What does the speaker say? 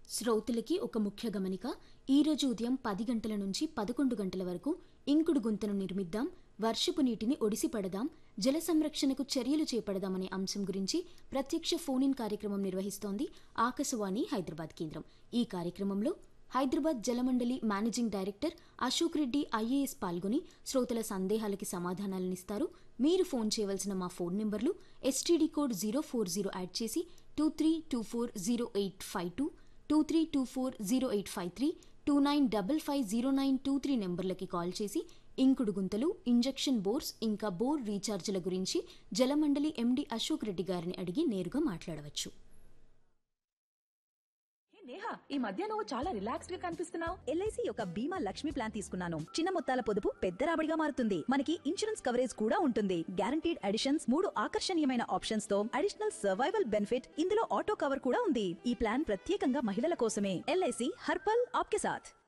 శ్రోతలకి ఒక ముఖ్య గమనిక ఈ రోజు ఉదయం పది గంటల నుంచి పదకొండు గంటల వరకు ఇంకుడు గుంతను నిర్మిద్దాం వర్షపు నీటిని ఒడిసి పడదాం జల సంరక్షణకు చర్యలు చేపడదామనే అంశం గురించి ప్రత్యక్ష ఫోన్ ఇన్ కార్యక్రమం నిర్వహిస్తోంది ఆకాశవాణి హైదరాబాద్ కేంద్రం ఈ కార్యక్రమంలో Hyderabad Jalamandali managing director Ashok Reddy IAS పాల్గొని శ్రోతల సందేహాలకి సమాధానాలనిస్తారు మీరు ఫోన్ చేయవలసిన మా ఫోన్ నెంబర్లు STD code zero four zero add చేసి two three two four zero eight five two two three two four zero eight five three two nine double five zero nine two three నెంబర్లకి call చేసి ఇంకుడు గుంతలు injection bores ఇంకా bore రీఛార్జీల గురించి జలమండలి ఎండి అశోక్ రెడ్డి గారిని అడిగి నేరుగా మాట్లాడవచ్చు హే నేహా ఈ మధ్య నువ్వు చాలా రిలాక్స్డ్ గా కనిపిస్తున్నావు ఎల్ఐసి యొక్క బీమా లక్ష్మి ప్లాన్ తీసుకున్నాను చిన్న మొత్తాల పొదుపు పెద్ద రాబడిగా మారుతుంది మనకి ఇన్సూరెన్స్ కవరేజ్ కూడా ఉంటుంది గ్యారంటీడ్ అడిషన్స్ మూడు ఆకర్షణీయమైన ఆప్షన్స్ తో అడిషనల్ సర్వైవల్ బెనిఫిట్ ఇందులో ఆటో కవర్ కూడా ఉంది ఈ ప్లాన్ ప్రత్యేకంగా మహిళల కోసమే ఎల్ఐసి హర్పల్ ఆప్కే సాథ్